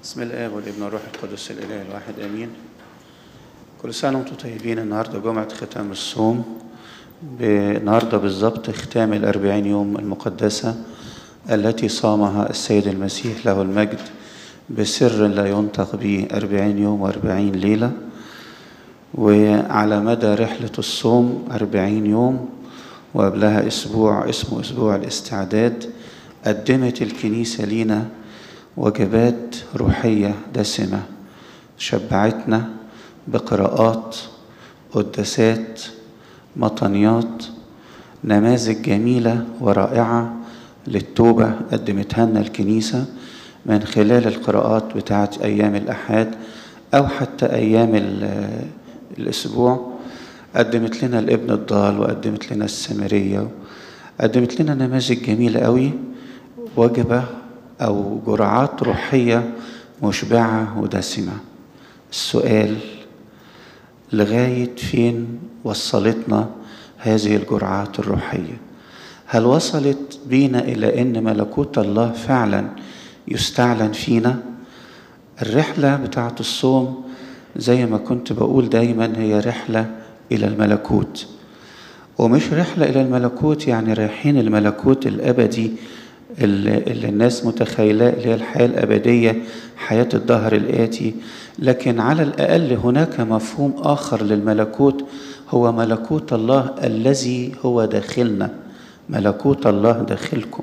بسم الله والابن والروح القدس الاله الواحد امين كل سنه وانتم طيبين النهارده جمعه ختام الصوم النهارده بالظبط ختام الأربعين يوم المقدسة التي صامها السيد المسيح له المجد بسر لا ينطق به أربعين يوم وأربعين ليلة وعلى مدى رحلة الصوم أربعين يوم وقبلها أسبوع اسمه أسبوع الاستعداد قدمت الكنيسة لينا وجبات روحية دسمة شبعتنا بقراءات قداسات مطنيات نماذج جميلة ورائعة للتوبة قدمتها لنا الكنيسة من خلال القراءات بتاعة أيام الأحد أو حتى أيام الأسبوع قدمت لنا الابن الضال وقدمت لنا السامرية قدمت لنا نماذج جميلة قوي وجبة أو جرعات روحية مشبعة ودسمة السؤال لغاية فين وصلتنا هذه الجرعات الروحية هل وصلت بينا إلى أن ملكوت الله فعلا يستعلن فينا الرحلة بتاعة الصوم زي ما كنت بقول دايما هي رحلة إلى الملكوت ومش رحلة إلى الملكوت يعني رايحين الملكوت الأبدي اللي, اللي الناس متخيلة اللي هي الحياة الأبدية حياة الدهر الآتي لكن على الأقل هناك مفهوم آخر للملكوت هو ملكوت الله الذي هو داخلنا ملكوت الله داخلكم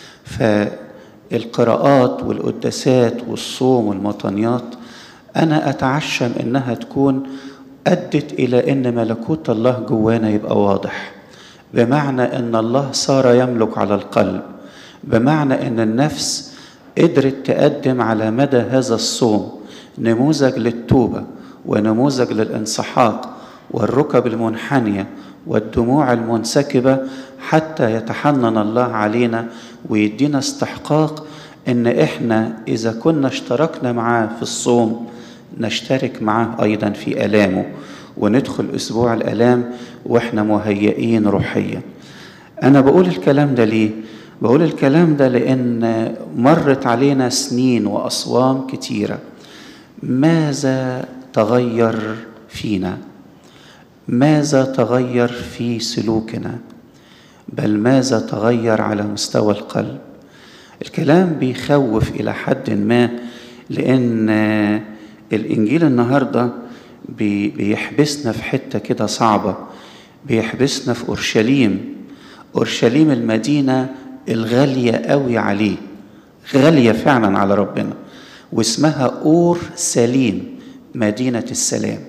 فالقراءات والقداسات والصوم والمطنيات أنا أتعشم إنها تكون أدت إلى أن ملكوت الله جوانا يبقى واضح بمعنى أن الله صار يملك على القلب بمعنى أن النفس قدرت تقدم على مدى هذا الصوم نموذج للتوبة ونموذج للانسحاق والركب المنحنية والدموع المنسكبة حتى يتحنن الله علينا ويدينا استحقاق ان احنا اذا كنا اشتركنا معاه في الصوم نشترك معاه ايضا في الامه وندخل اسبوع الالام واحنا مهيئين روحيا انا بقول الكلام ده ليه بقول الكلام ده لان مرت علينا سنين واصوام كتيره ماذا تغير فينا ماذا تغير في سلوكنا بل ماذا تغير على مستوى القلب الكلام بيخوف الى حد ما لان الانجيل النهارده بيحبسنا في حته كده صعبه بيحبسنا في اورشليم اورشليم المدينه الغاليه قوي عليه غاليه فعلا على ربنا واسمها اور سليم مدينه السلام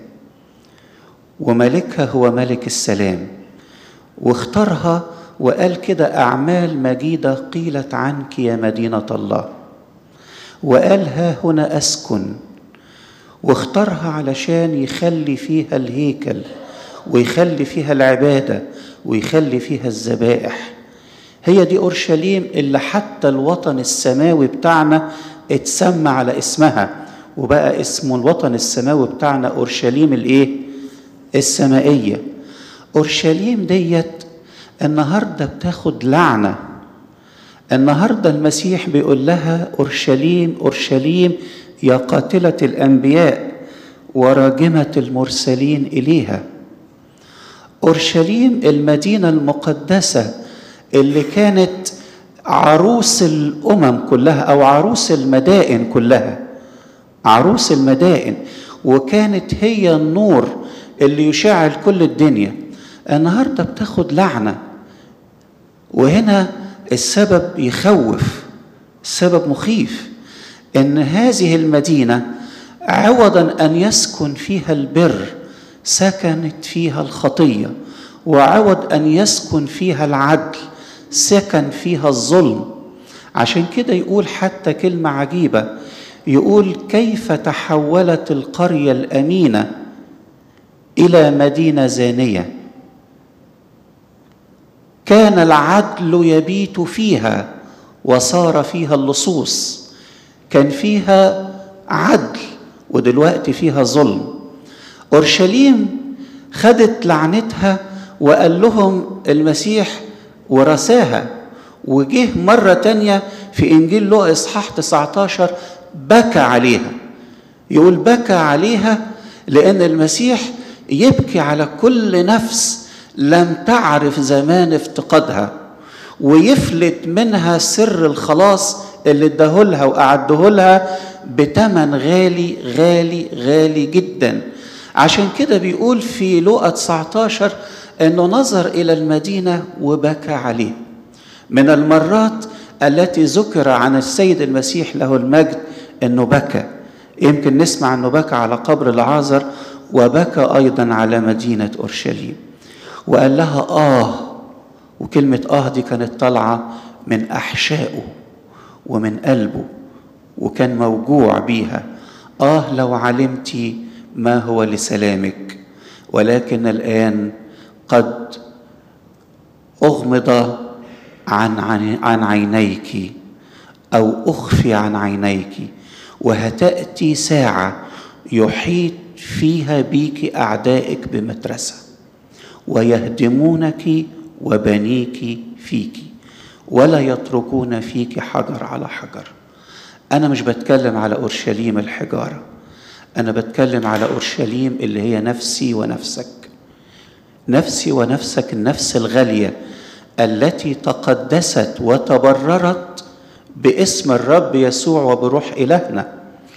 وملكها هو ملك السلام واختارها وقال كده أعمال مجيدة قيلت عنك يا مدينة الله وقال ها هنا أسكن واختارها علشان يخلي فيها الهيكل ويخلي فيها العبادة ويخلي فيها الذبائح هي دي أورشليم اللي حتى الوطن السماوي بتاعنا اتسمى على اسمها وبقى اسمه الوطن السماوي بتاعنا أورشليم الإيه؟ السمائية أورشليم ديت النهاردة بتاخد لعنة النهاردة المسيح بيقول لها أورشليم أورشليم يا قاتلة الأنبياء وراجمة المرسلين إليها أورشليم المدينة المقدسة اللي كانت عروس الأمم كلها أو عروس المدائن كلها عروس المدائن وكانت هي النور اللي يشعل كل الدنيا النهارده بتاخد لعنه وهنا السبب يخوف السبب مخيف ان هذه المدينه عوضا ان يسكن فيها البر سكنت فيها الخطيه وعوض ان يسكن فيها العدل سكن فيها الظلم عشان كده يقول حتى كلمه عجيبه يقول كيف تحولت القريه الامينه الى مدينه زانيه كان العدل يبيت فيها وصار فيها اللصوص كان فيها عدل ودلوقتي فيها ظلم اورشليم خدت لعنتها وقال لهم المسيح ورثاها وجه مرة تانية في إنجيل لوقا إصحاح 19 بكى عليها يقول بكى عليها لأن المسيح يبكي على كل نفس لم تعرف زمان افتقادها ويفلت منها سر الخلاص اللي اداهولها وأعدهولها بتمن غالي غالي غالي جدا عشان كده بيقول في لوقا 19 انه نظر الى المدينه وبكى عليه من المرات التي ذكر عن السيد المسيح له المجد انه بكى يمكن نسمع انه بكى على قبر العازر وبكى ايضا على مدينه اورشليم وقال لها اه وكلمه اه دي كانت طالعه من احشائه ومن قلبه وكان موجوع بيها اه لو علمت ما هو لسلامك ولكن الان قد اغمض عن عن عينيك او اخفي عن عينيك وهتاتي ساعه يحيط فيها بيك اعدائك بمترسه ويهدمونك وبنيك فيك ولا يتركون فيك حجر على حجر انا مش بتكلم على اورشليم الحجاره انا بتكلم على اورشليم اللي هي نفسي ونفسك نفسي ونفسك النفس الغاليه التي تقدست وتبررت باسم الرب يسوع وبروح الهنا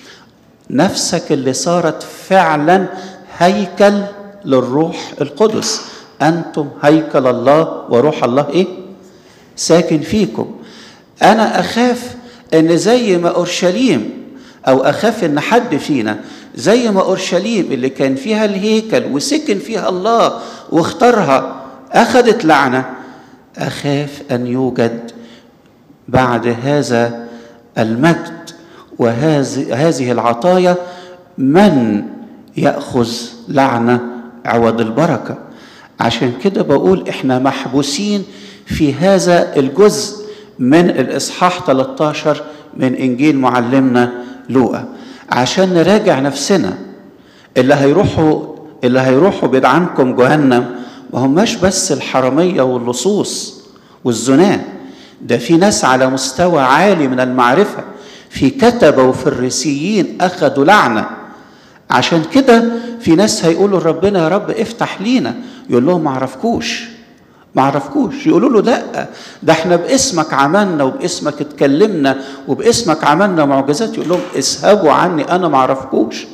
نفسك اللي صارت فعلا هيكل للروح القدس انتم هيكل الله وروح الله ايه ساكن فيكم انا اخاف ان زي ما اورشليم او اخاف ان حد فينا زي ما اورشليم اللي كان فيها الهيكل وسكن فيها الله واختارها اخذت لعنه اخاف ان يوجد بعد هذا المجد وهذه هذه العطايا من ياخذ لعنه عوض البركه عشان كده بقول احنا محبوسين في هذا الجزء من الاصحاح 13 من انجيل معلمنا لوقا عشان نراجع نفسنا اللي هيروحوا اللي هيروحوا بعيد عنكم جهنم ما هماش بس الحراميه واللصوص والزناه ده في ناس على مستوى عالي من المعرفه في كتبه وفريسيين اخذوا لعنه عشان كده في ناس هيقولوا لربنا يا رب افتح لينا يقول لهم ما اعرفكوش ما اعرفكوش يقولوا له لا ده احنا باسمك عملنا وباسمك اتكلمنا وباسمك عملنا معجزات يقول لهم اسهبوا عني انا ما اعرفكوش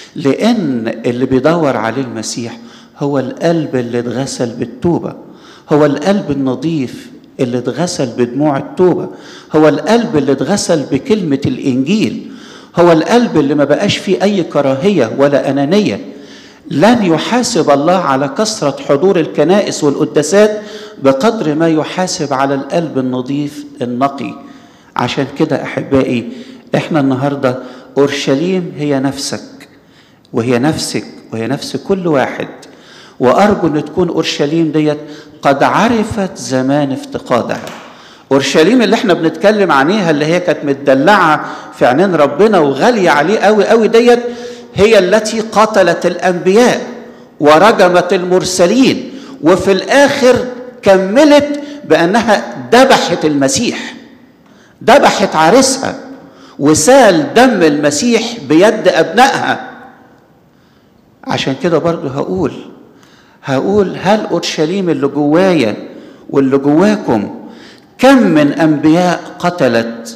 لان اللي بيدور عليه المسيح هو القلب اللي اتغسل بالتوبه هو القلب النظيف اللي اتغسل بدموع التوبه هو القلب اللي اتغسل بكلمه الانجيل هو القلب اللي ما بقاش فيه اي كراهيه ولا انانيه لن يحاسب الله على كثره حضور الكنائس والقداسات بقدر ما يحاسب على القلب النظيف النقي عشان كده احبائي احنا النهارده اورشليم هي نفسك وهي نفسك وهي نفس كل واحد وارجو ان تكون اورشليم ديت قد عرفت زمان افتقادها اورشليم اللي احنا بنتكلم عنيها اللي هي كانت متدلعه في عينين ربنا وغاليه عليه قوي قوي ديت هي التي قتلت الانبياء ورجمت المرسلين وفي الاخر كملت بانها ذبحت المسيح ذبحت عريسها وسال دم المسيح بيد ابنائها عشان كده برضو هقول هقول هل اورشليم اللي جوايا واللي جواكم كم من انبياء قتلت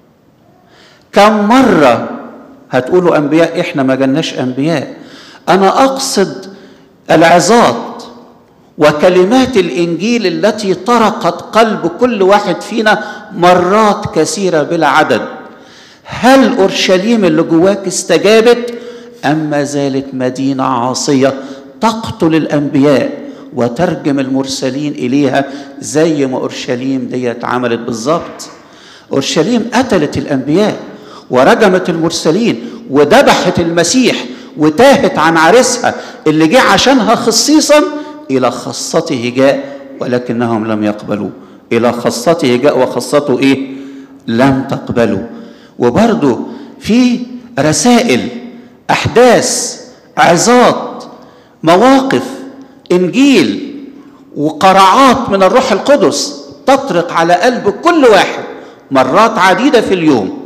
كم مره هتقولوا انبياء احنا ما جالناش انبياء انا اقصد العظات وكلمات الانجيل التي طرقت قلب كل واحد فينا مرات كثيره بلا عدد هل اورشليم اللي جواك استجابت ام ما زالت مدينه عاصيه تقتل الانبياء وترجم المرسلين اليها زي ما اورشليم ديت عملت بالظبط اورشليم قتلت الانبياء ورجمت المرسلين وذبحت المسيح وتاهت عن عريسها اللي جه عشانها خصيصا الى خاصته جاء ولكنهم لم يقبلوا الى خاصته جاء وخاصته ايه لم تقبلوا وبرضه في رسائل احداث عظات مواقف انجيل وقرعات من الروح القدس تطرق على قلب كل واحد مرات عديده في اليوم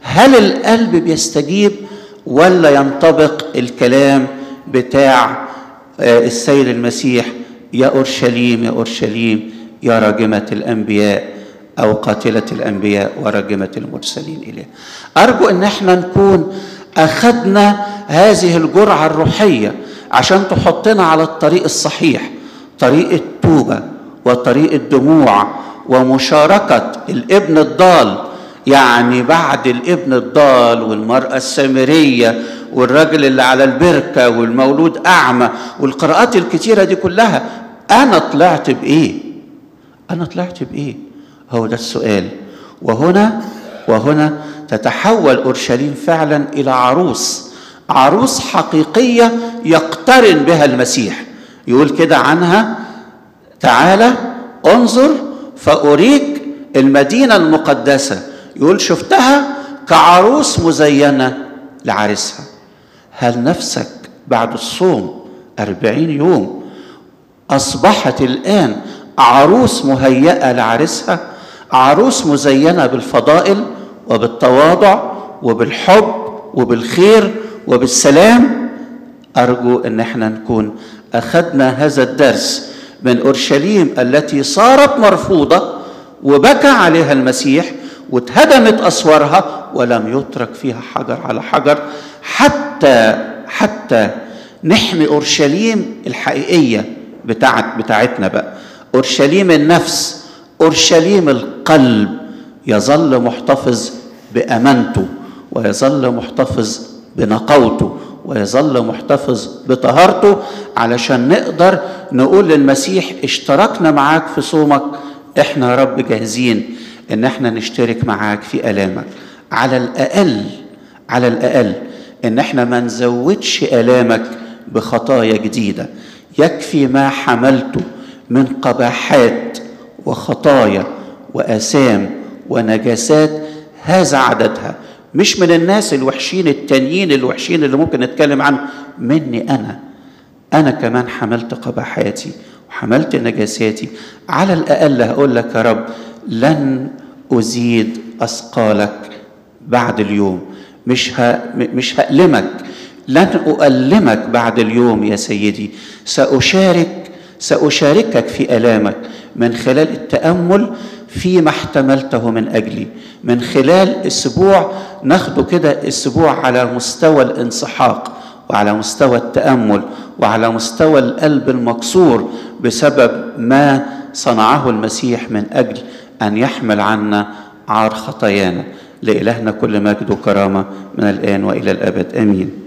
هل القلب بيستجيب ولا ينطبق الكلام بتاع السيد المسيح يا اورشليم يا اورشليم يا راجمه الانبياء او قاتله الانبياء وراجمه المرسلين اليه ارجو ان احنا نكون اخذنا هذه الجرعه الروحيه عشان تحطنا على الطريق الصحيح طريق التوبه وطريق الدموع ومشاركه الابن الضال يعني بعد الابن الضال والمراه السامريه والراجل اللي على البركه والمولود اعمى والقراءات الكتيره دي كلها انا طلعت بايه انا طلعت بايه هو ده السؤال وهنا وهنا تتحول اورشليم فعلا الى عروس عروس حقيقيه يقترن بها المسيح يقول كده عنها تعالى انظر فاريك المدينه المقدسه يقول شفتها كعروس مزينه لعريسها هل نفسك بعد الصوم أربعين يوم أصبحت الآن عروس مهيئة لعريسها عروس مزينة بالفضائل وبالتواضع وبالحب وبالخير وبالسلام أرجو أن احنا نكون أخذنا هذا الدرس من أورشليم التي صارت مرفوضة وبكى عليها المسيح واتهدمت أسوارها ولم يترك فيها حجر على حجر حتى حتى نحمي اورشليم الحقيقيه بتاعت بتاعتنا بقى اورشليم النفس اورشليم القلب يظل محتفظ بامانته ويظل محتفظ بنقاوته ويظل محتفظ بطهارته علشان نقدر نقول للمسيح اشتركنا معاك في صومك احنا يا رب جاهزين ان احنا نشترك معاك في الامك على الاقل على الاقل ان احنا ما نزودش الامك بخطايا جديده يكفي ما حملته من قباحات وخطايا واثام ونجاسات هذا عددها مش من الناس الوحشين التانيين الوحشين اللي ممكن نتكلم عنه مني انا انا كمان حملت قباحاتي وحملت نجاساتي على الاقل هقول لك يا رب لن ازيد اثقالك بعد اليوم مش ه... مش هألمك لن أؤلمك بعد اليوم يا سيدي سأشارك سأشاركك في آلامك من خلال التأمل فيما احتملته من أجلي من خلال أسبوع ناخده كده أسبوع على مستوى الانسحاق وعلى مستوى التأمل وعلى مستوى القلب المكسور بسبب ما صنعه المسيح من أجل أن يحمل عنا عار خطايانا لإلهنا كل مجد وكرامة من الآن وإلى الأبد آمين